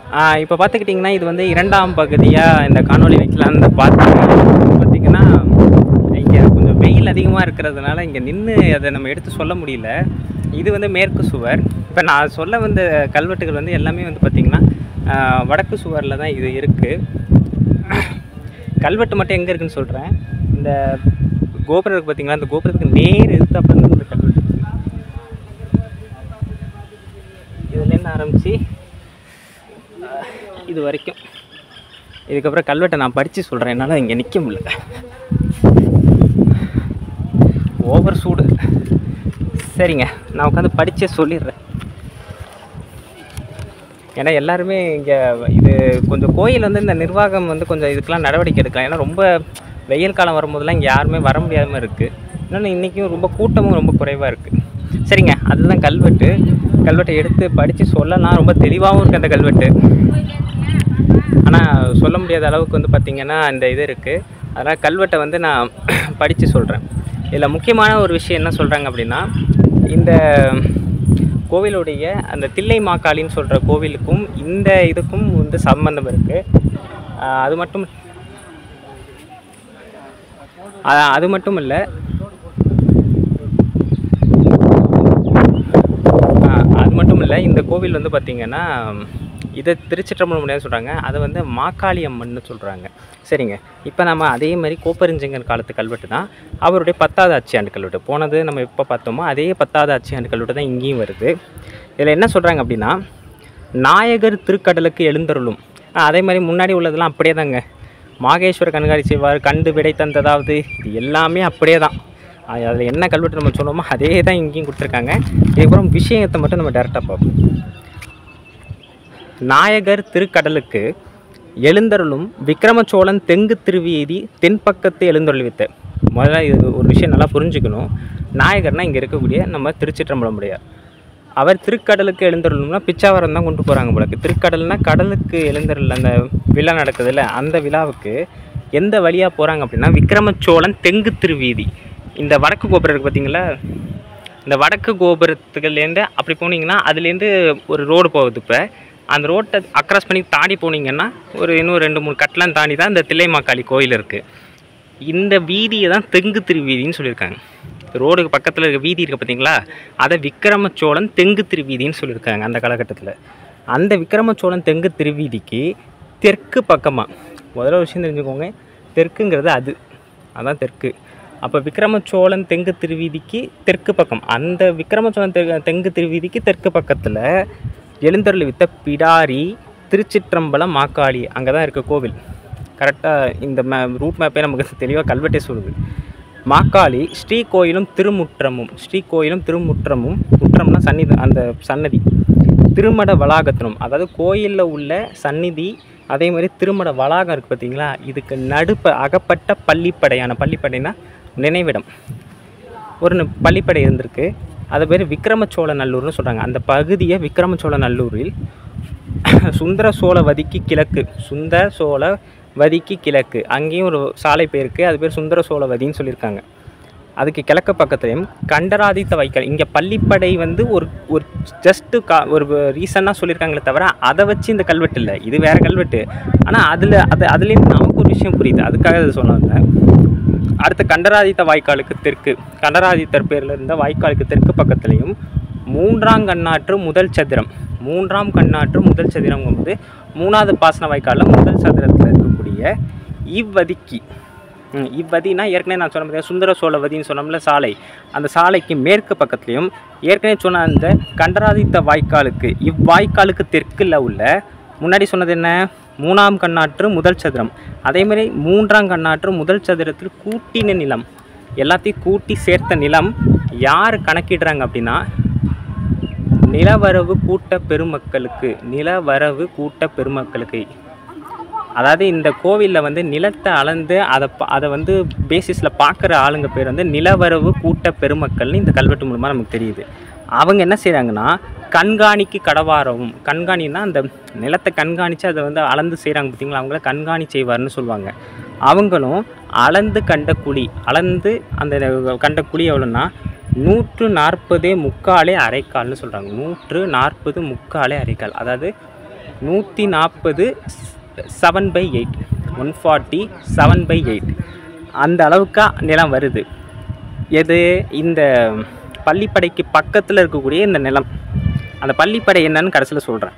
இப்போ பார்த்துக்கிட்டிங்கன்னா இது வந்து இரண்டாம் பகுதியாக இந்த காணொளி வைக்கலான்னு பார்த்தேன் பார்த்திங்கன்னா இங்கே கொஞ்சம் வெயில் அதிகமாக இருக்கிறதுனால இங்கே நின்று அதை நம்ம எடுத்து சொல்ல முடியல இது வந்து மேற்கு சுவர் இப்போ நான் சொல்ல வந்த கல்வெட்டுகள் வந்து எல்லாமே வந்து பார்த்திங்கன்னா ஆஹ், வடக்கு சுவரில் தான் இது இருக்குது கல்வெட்டு மட்டும் எங்கே இருக்குன்னு சொல்கிறேன் இந்த கோபுரம் இருக்கு பார்த்தீங்களா அந்த கோபுரத்துக்கு நேர் எதிர்த்தாப்புல தான் இந்த கல்வெட்டு இருக்கு. இதுலேருந்து ஆரம்பித்து இது வரைக்கும் இதுக்கப்புறம் கல்வெட்டை நான் படித்து சொல்கிறேன் என்னால் இங்கே நிற்க முடியல ஓவர் சூடு சரிங்க நான் உட்காந்து படித்தே சொல்லிடுறேன் ஏன்னா எல்லாருமே இங்கே இது கொஞ்சம் கோயில் வந்து இந்த நிர்வாகம் வந்து கொஞ்சம் இதுக்கெல்லாம் நடவடிக்கை எடுக்கலாம் ஏன்னா ரொம்ப வெயில் காலம் வரும்போதெல்லாம் இங்கே யாருமே வர முடியாமல் இருக்குது இன்னொன்று இன்றைக்கும் ரொம்ப கூட்டமும் ரொம்ப குறைவாக இருக்குது சரிங்க அதுதான் கல்வெட்டு கல்வெட்டை எடுத்து படித்து சொல்லலாம் ரொம்ப தெளிவாகவும் இருக்குது அந்த கல்வெட்டு ஆனால் சொல்ல முடியாத அளவுக்கு வந்து பார்த்திங்கன்னா இந்த இது இருக்குது அதனால் கல்வெட்டை வந்து நான் படித்து சொல்கிறேன் இதில் முக்கியமான ஒரு விஷயம் என்ன சொல்கிறாங்க அப்படின்னா இந்த கோவிலுடைய அந்த தில்லை மாக்காளின்னு சொல்கிற கோவிலுக்கும் இந்த இதுக்கும் வந்து சம்பந்தம் இருக்குது அது மட்டும் அ- அது மட்டும் இல்லை அது மட்டும் இல்லை இந்த கோவில் வந்து பார்த்திங்கன்னா இதை திருச்சிற்றம்பலம் முடியாது சொல்கிறாங்க அதை வந்து மாக்காளி அம்மன்னு சொல்கிறாங்க சரிங்க இப்போ நம்ம அதே மாதிரி கோப்பெருஞ்சிங்கன் காலத்து கல்வெட்டு தான் அவருடைய பத்தாவது ஆட்சியாண்டு கல்வெட்டு போனது நம்ம எப்போ பார்த்தோமோ அதே பத்தாவது ஆட்சியாண்டு கல்வெட்டு தான் இங்கேயும் வருது இதில் என்ன சொல்கிறாங்க அப்படின்னா நாயகர் திருக்கடலுக்கு எழுந்தருளும் ஆ, அதே மாதிரி முன்னாடி உள்ளதெல்லாம் அப்படியே தாங்க மாகேஸ்வர கண்காணி செய்வார் கண்டு விடை தந்ததாவது இது எல்லாமே அப்படியே தான் அதில் என்ன கல்வெட்டு நம்ம சொன்னோமோ அதே தான் இங்கேயும் கொடுத்துருக்காங்க இதுக்கப்புறம் விஷயத்தை மட்டும் நம்ம டேரெக்டாக பார்ப்போம் நாயகர் திருக்கடலுக்கு எழுந்தருளும் விக்ரமச்சோழன் தெங்கு திருவீதி தென்பக்கத்து எழுந்தருளிவித்த முதல்ல இது ஒரு விஷயம் நல்லா புரிஞ்சுக்கணும் நாயகர்னா இங்கே இருக்கக்கூடிய நம்ம திருச்சிற்றம்பலம் உடையார் அவர் திருக்கடலுக்கு எழுந்தருளும்னா பிச்சாவரம் தான் கொண்டு போகிறாங்க போலக்கு திருக்கடல்னா கடலுக்கு எழுந்தருள் அந்த விழா நடக்குதுல்ல அந்த விழாவுக்கு எந்த வழியாக போகிறாங்க அப்படின்னா விக்ரமச்சோழன் தெங்கு திருவீதி இந்த வடக்கு கோபுரம் இருக்குது பார்த்தீங்களா இந்த வடக்கு கோபுரத்துலேருந்து அப்படி போனீங்கன்னா அதுலேருந்து ஒரு ரோடு போகுது இப்போ அந்த ரோட்டை அக்ராஸ் பண்ணி தாண்டி போனீங்கன்னா ஒரு இன்னும் ரெண்டு மூணு கட்டலாம் தாண்டி தான் இந்த தில்லைமாக்காளி கோயில் இருக்குது இந்த வீதியை தான் தெங்கு திருவீதின்னு சொல்லியிருக்காங்க ரோடுக்கு பக்கத்தில் இருக்க வீதி இருக்குது பார்த்தீங்களா அதை விக்ரமச்சோழன் தெங்கு திருவீதின்னு சொல்லியிருக்காங்க அந்த காலகட்டத்தில் அந்த விக்ரமச்சோழன் தெங்கு திருவீதிக்கு தெற்கு பக்கமாக முதல்ல ஒரு விஷயம் தெரிஞ்சுக்கோங்க தெற்குங்கிறது அது அதான் தெற்கு அப்போ விக்ரமச்சோழன் தெங்கு திருவீதிக்கு தெற்கு பக்கம் அந்த விக்ரமச்சோழன் தெ தெங்கு திருவீதிக்கு தெற்கு பக்கத்தில் எழுந்தருள் வித்த பிடாரி திருச்சிற்றம்பலம் மாக்காளி அங்கே தான் இருக்க கோவில் கரெக்டாக இந்த மே ரூட் மேப்பே நமக்கு தெளிவாக கல்வெட்டே சொல்லுது மாக்காளி ஸ்ரீ கோயிலும் திருமுற்றமும் ஸ்ரீ கோயிலும் திருமுற்றமும் முற்றம்னா சன்னிதி அந்த சன்னதி திருமட வளாகத்தினும் அதாவது கோயிலில் உள்ள சந்நிதி அதே மாதிரி திருமட வளாகம் இருக்குது பார்த்தீங்களா இதுக்கு நடுப்ப அகப்பட்ட பள்ளிப்படையான பள்ளிப்படைனா நினைவிடம் ஒரு ந- பள்ளிப்படை இருந்திருக்கு அது பேர் விக்ரமச்சோழ நல்லூர்னு சொல்கிறாங்க அந்த பகுதியை விக்ரமச்சோழ நல்லூரில் சுந்தர சோழவதிக்கு கிழக்கு சுந்தர சோழவதிக்கு கிழக்கு அங்கேயும் ஒரு சாலை பேருக்கு அது பேர் சுந்தர சோழவதின்னு சொல்லியிருக்காங்க அதுக்கு கிழக்கு பக்கத்துலேயும் கண்டராதித்த வைக்கல் இங்கே பள்ளிப்படை வந்து ஒரு ஒரு ஜஸ்ட்டு கா ஒரு ரீசனாக சொல்லியிருக்காங்களே தவிர அதை வச்சு இந்த கல்வெட்டு இல்லை இது வேறு கல்வெட்டு ஆனால் அதில் அது அதுலேருந்து நமக்கு ஒரு விஷயம் புரியுது அதுக்காக அதை சொன்னாங்க அடுத்து கண்டராதித்த வாய்க்காலுக்கு தெற்கு கண்டராதித்தர் பேரில் இருந்த வாய்க்காலுக்கு தெற்கு பக்கத்துலேயும் மூன்றாம் கண்ணாற்று முதல் சதுரம் மூன்றாம் கண்ணாற்று முதல் சதுரம் வந்து மூணாவது பாசன வாய்க்காலில் முதல் சதுரத்தில் இருக்கக்கூடிய இவ்வதிக்கு ம், இவ்வதினா ஏற்கனவே நான் சொன்ன பார்த்தீங்கன்னா சுந்தர சோழவதின்னு சொன்னோம்ல சாலை அந்த சாலைக்கு மேற்கு பக்கத்துலேயும் ஏற்கனவே சொன்ன அந்த கண்டராதித்த வாய்க்காலுக்கு இவ்வாய்க்காலுக்கு தெற்கில் உள்ள முன்னாடி சொன்னது என்ன மூணாம் கண்ணாற்று முதல் சதுரம் அதே மாதிரி மூன்றாம் கண்ணாற்று முதல் சதுரத்தில் கூட்டின நிலம் எல்லாத்தையும் கூட்டி சேர்த்த நிலம் யார் கணக்கிடுறாங்க அப்படின்னா நிலவரவு கூட்ட பெருமக்களுக்கு நிலவரவு கூட்ட பெருமக்களுக்கு அதாவது இந்த கோவிலில் வந்து நிலத்தை அளந்து அதை ப- அதை வந்து பேசிஸில் பார்க்குற ஆளுங்க பேர் வந்து நிலவரவு கூட்ட பெருமக்கள்னு இந்த கல்வெட்டு மூலமாக நமக்கு தெரியுது அவங்க என்ன செய்கிறாங்கன்னா கண்காணிக்கு கடவாரவும் கண்காணின்னா அந்த நிலத்தை கண்காணித்து அதை வந்து அளந்து செய்கிறாங்க பார்த்தீங்களா அவங்கள கண்காணி செய்வார்னு சொல்லுவாங்க அவங்களும் அளந்து கண்ட குழி அளந்து அந்த கண்ட குழி எவ்வளோன்னா நூற்று நாற்பதே முக்காலே அரைக்கால்னு சொல்கிறாங்க நூற்று நாற்பது முக்காலே அரைக்கால் அதாவது நூற்றி நாற்பது seven by eight one forty seven by eight அந்த அளவுக்கா நிலம் வருது எது இந்த பள்ளிப்படைக்கு பக்கத்தில் இருக்கக்கூடிய இந்த நிலம் அந்த பள்ளிப்படை என்னன்னு கடைசியில் சொல்கிறேன்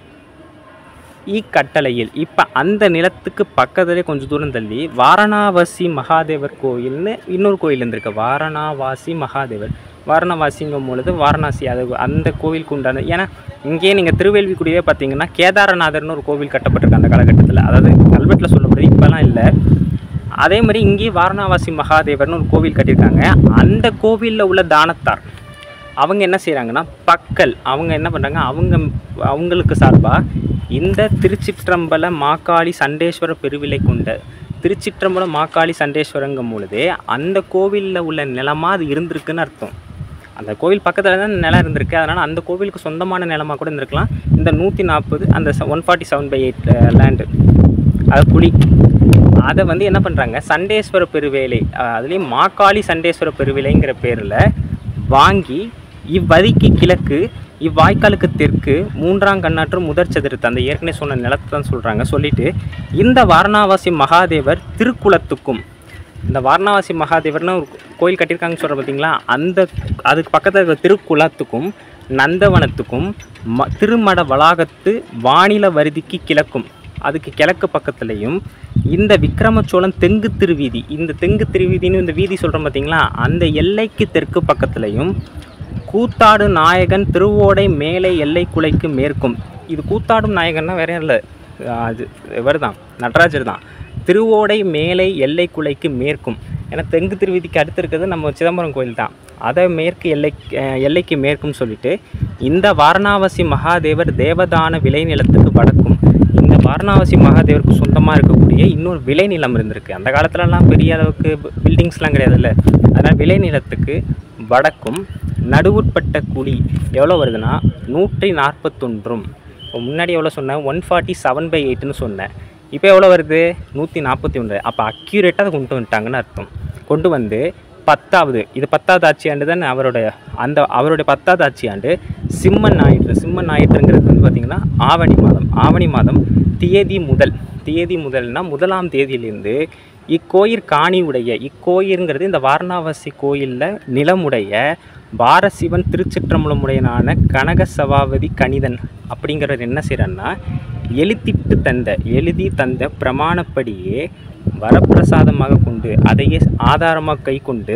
இக்கட்டளையில் இப்போ அந்த நிலத்துக்கு பக்கத்துலேயே கொஞ்சம் தூரம் தள்ளி வாரணாவசி மகாதேவர் கோயில்னு இன்னொரு கோயில் இருந்திருக்கு வாரணாவாசி மகாதேவர் வாரணாவாசிங்கும் பொழுது வாரணாசி அது அந்த கோவிலுக்கு உண்டான ஏன்னா இங்கேயே நீங்கள் திருவேல்விக்குடியே பார்த்தீங்கன்னா கேதாரநாதர்னு ஒரு கோவில் கட்டப்பட்டிருக்கு அந்த காலகட்டத்தில் அதாவது கல்வெட்டில் சொல்லப்படுது இப்போலாம் இல்லை அதே மாதிரி இங்கேயே வாரணாவாசி மகாதேவர்னு ஒரு கோவில் கட்டியிருக்காங்க அந்த கோவிலில் உள்ள தானத்தார் அவங்க என்ன செய்கிறாங்கன்னா பக்கல் அவங்க என்ன பண்ணுறாங்க அவங்க அவங்களுக்கு சார்பாக இந்த திருச்சிற்றம்பல மாக்காளி சண்டேஸ்வர பெருவிலை கொண்ட திருச்சிற்றம்பலம் மாக்காளி சண்டேஸ்வரங்கும் பொழுதே அந்த கோவிலில் உள்ள நிலமாக அது இருந்திருக்குன்னு அர்த்தம் அந்த கோவில் பக்கத்தில் தான் நிலம் இருந்திருக்கு அதனால் அந்த கோவிலுக்கு சொந்தமான நிலமாக கூட இருந்திருக்கலாம் இந்த நூற்றி நாற்பது அந்த one forty seven by eight land அது குழி அதை வந்து என்ன பண்ணுறாங்க சண்டேஸ்வர பெருவேலை அஹ் அதுலேயும் மாக்காளி சண்டேஸ்வர பெருவிலைங்கிற பேரில் வாங்கி இவ்வதிக்கு கிழக்கு இவ்வாய்க்காலுக்கு தெற்கு மூன்றாம் கண்ணாற்று முதற் சதுரத்து அந்த ஏற்கனவே சொன்ன நிலத்தை தான் சொல்கிறாங்க சொல்லிட்டு இந்த வாரணாவாசி மகாதேவர் திருக்குளத்துக்கும் இந்த வாரணாவாசி மகாதேவர்னு ஒரு கோயில் கட்டியிருக்காங்கன்னு சொல்கிற பார்த்தீங்களா அந்த அதுக்கு பக்கத்தில் இருக்கிற திருக்குளத்துக்கும் நந்தவனத்துக்கும் ம திருமட வளாகத்து வானில வருதிக்கு கிழக்கும் அதுக்கு கிழக்கு பக்கத்துலேயும் இந்த விக்ரமச்சோழன் தெங்கு திருவீதி இந்த தெங்கு திருவீதின்னு இந்த வீதி சொல்கிறோம் பார்த்தீங்களா அந்த எல்லைக்கு தெற்கு பக்கத்துலேயும் கூத்தாடு நாயகன் திருவோடை மேலை எல்லை குலைக்கு மேற்கும் இது கூத்தாடும் நாயகன்னா வேற யாரும் இல்லை அது இவர் தான் நடராஜர் தான் திருவோடை மேலை எல்லை குலைக்கு மேற்கும் ஏன்னா தெங்கு திருவீதிக்கு அடுத்து இருக்கிறது நம்ம சிதம்பரம் கோயில் தான் அதை மேற்கு எல்லை அஹ் எல்லைக்கு மேற்கும் சொல்லிட்டு இந்த வாரணாவசி மகாதேவர் தேவதான விளைநிலத்துக்கு வடக்கும் இந்த வாரணாவசி மகாதேவருக்கு சொந்தமாக இருக்கக்கூடிய இன்னொரு விளைநிலம் இருந்திருக்கு அந்த காலத்துலலாம் பெரிய அளவுக்கு பில்டிங்ஸ்லாம் கிடையாதுல்ல அதனால் விளைநிலத்துக்கு வடக்கும் நடுவுட்பட்ட குழி எவ்வளோ வருதுன்னா நூற்றி நாற்பத்தொன்றும் இப்போ முன்னாடி எவ்வளோ சொன்னேன் ஒன் ஃபார்ட்டி செவன் பை எயிட்னு சொன்னேன் இப்போ எவ்வளோ வருது நூற்றி நாற்பத்தி ஒன்று அப்போ அக்யூரேட்டாக அதை கொண்டு வந்துட்டாங்கன்னு அர்த்தம் கொண்டு வந்து பத்தாவது இது பத்தாவது ஆட்சியாண்டு தானே அவருடைய அந்த அவருடைய பத்தாவது ஆட்சியாண்டு சிம்மன் ஞாயிற்று சிம்மன் ஞாயிற்றுங்கிறது வந்து பார்த்திங்கன்னா ஆவணி மாதம் ஆவணி மாதம் தேதி முதல் தேதி முதல்னா முதலாம் தேதியிலிருந்து இக்கோயிற் காணி உடைய இக்கோயிலுங்கிறது இந்த வாரணாவசி கோயிலில் நிலமுடைய பாரசிவன் திருச்சிற்றம்பலமுடையனான கனக சபாபதி கணிதன் அப்படிங்கிறது என்ன செய்கிறான்னா எழுத்திட்டு தந்த எழுதி தந்த பிரமாணப்படியே வரப்பிரசாதமாக கொண்டு அதையே ஆதாரமாக கை கொண்டு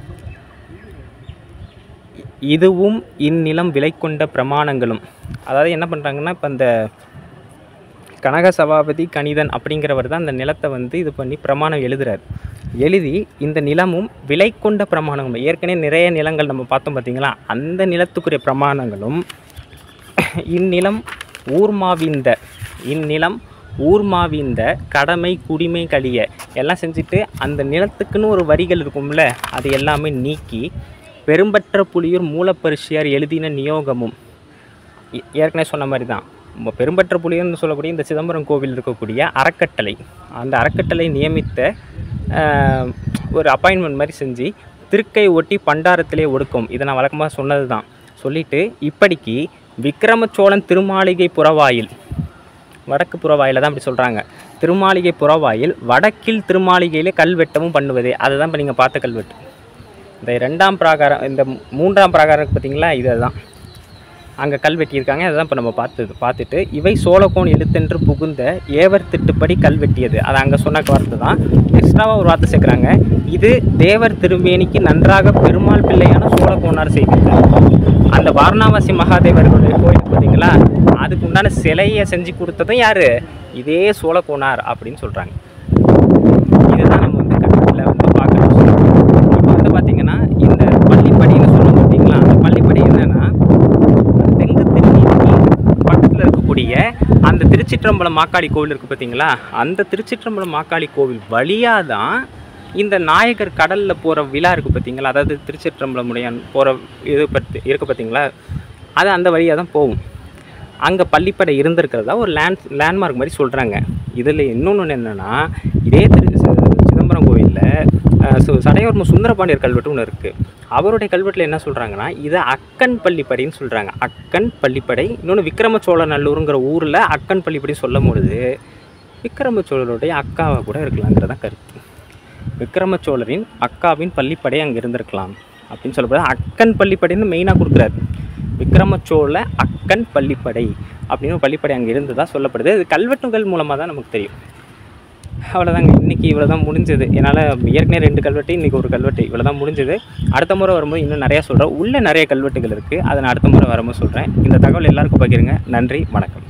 இதுவும் இந்நிலம் விலை கொண்ட பிரமாணங்களும் அதாவது என்ன பண்ணுறாங்கன்னா இப்போ இந்த கனக சபாபதி கணிதன் அப்படிங்கிறவர் தான் அந்த நிலத்தை வந்து இது பண்ணி பிரமாணம் எழுதுறார் எழுதி இந்த நிலமும் விலை கொண்ட பிரமாணங்களும் ஏற்கனவே நிறைய நிலங்கள் நம்ம பார்த்தோம் பார்த்தீங்களா அந்த நிலத்துக்குரிய பிரமாணங்களும் இந்நிலம் ஊர்மாவிந்த இந்நிலம் ஊர்மாவிந்த கடமை குடிமை கழிய எல்லாம் செஞ்சுட்டு அந்த நிலத்துக்குன்னு ஒரு வரிகள் இருக்கும்ல அது எல்லாமே நீக்கி பெரும்பற்ற புலியூர் மூலப்பரிசியார் எழுதின நியோகமும் ஏ- ஏற்கனவே சொன்ன மாதிரி தான் ம- பெரும்பற்ற புலியூர்னு சொல்லக்கூடிய இந்த சிதம்பரம் கோவில் இருக்கக்கூடிய அறக்கட்டளை அந்த அறக்கட்டளை நியமித்த ஆஹ், ஒரு அப்பாயின்மெண்ட் மாதிரி செஞ்சு திருக்கை ஒட்டி பண்டாரத்திலே ஒடுக்கும் இதை நான் வழக்கமாக சொன்னது தான் சொல்லிட்டு இப்படிக்கு விக்ரமச்சோழன் திருமாளிகை புறவாயில் வடக்கு புறவாயில தான் அப்படி சொல்கிறாங்க திருமாளிகை புறவாயில் வடக்கில் திருமாளிகையிலே கல்வெட்டமும் பண்ணுவதே அதுதான் இப்போ நீங்கள் பார்த்த கல்வெட்டு இந்த ரெண்டாம் பிராகாரம் இந்த மூன்றாம் பிராகாரம் இருக்கு பார்த்தீங்களா இதுதான் அங்கே கல் வெட்டியிருக்காங்க அதுதான் இப்போ நம்ம பார்த்தது பார்த்துட்டு இவை சோழகோன் எழுத்தென்று புகுந்த ஏவர் திட்டுப்படி கல் வெட்டியது அது அங்கே சொன்ன வார்த்தை தான் எக்ஸ்ட்ராவாக ஒரு வார்த்தை சேர்க்குறாங்க இது தேவர் திருமேனிக்கு நன்றாக பெருமாள் பிள்ளையான சோழகோனார் செய்திருக்கார் அந்த வாரணாவாசி மகாதேவர்களுடைய கோயில் பார்த்தீங்களா அதுக்கு உண்டான சிலையை செஞ்சு கொடுத்ததும் யார் இதே சோழகோனார் அப்படின்னு சொல்கிறாங்க இதுதான் நம்ம வந்து கட்டத்தில் வந்து பார்க்கணும் இப்போ வந்து பார்த்தீங்கன்னா இந்த பள்ளிப்படின்னு சொன்னோம் பார்த்தீங்களா அந்த பள்ளிப்படி என்னன்னா தெங்கு திருநீதிக்கு பக்கத்தில் இருக்கக்கூடிய அந்த திருச்சிற்றம்பலம் மாக்காளி கோவில் இருக்குது பார்த்தீங்களா அந்த திருச்சிற்றம்பலம் மாக்காளி கோவில் வழியாக தான் இந்த நாயகர் கடலில் போகிற விழா இருக்குது பார்த்தீங்களா அதாவது திருச்சிற்றம்பலம் உடையான் போகிற இது பற்றி இருக்குது பார்த்தீங்களா அது அந்த வழியாக தான் போகும் அங்கே பள்ளிப்படை இருந்திருக்கிறதா ஒரு லேண்ட் லேண்ட்மார்க் மாதிரி சொல்கிறாங்க இதில் இன்னொன்று என்னென்னா இதே திரு சி- சிதம்பரம் கோவிலில் அஹ் சு சடையவர்ம சுந்தரபாண்டியர் கல்வெட்டு ஒன்று இருக்குது அவருடைய கல்வெட்டில் என்ன சொல்கிறாங்கன்னா இதை அக்கன் பள்ளிப்படைன்னு சொல்கிறாங்க அக்கன் பள்ளிப்படை இன்னொன்று விக்ரம சோழநல்லூருங்கிற ஊரில் அக்கன் பள்ளிப்படை சொல்லும் பொழுது விக்ரம சோழருடைய அக்காவை கூட இருக்கலாங்கிறதான் கருத்து விக்ரம சோழரின் அக்காவின் பள்ளிப்படை அங்கே இருந்திருக்கலாம் அப்படின்னு சொல்லப்படுது அக்கன் பள்ளிப்படைன்னு மெயினாக கொடுக்குறாரு விக்ரம சோழ அக்கன் பள்ளிப்படை அப்படின்னு ஒரு பள்ளிப்படை அங்கே இருந்ததா சொல்லப்படுது இது கல்வெட்டுகள் மூலமாக தான் நமக்கு தெரியும் அவ்வளோதாங்க இன்றைக்கி இவ்வளோ தான் முடிஞ்சது என்னால் ஏற்கனவே ரெண்டு கல்வெட்டு இன்றைக்கி ஒரு கல்வெட்டு இவ்வளோ தான் முடிஞ்சது அடுத்த முறை வரும்போது இன்னும் நிறையா சொல்கிறேன் உள்ளே நிறைய கல்வெட்டுகள் இருக்குது அதை நான் அடுத்த முறை வரும்போது சொல்கிறேன் இந்த தகவல் எல்லாருக்கும் பகிருங்க நன்றி வணக்கம்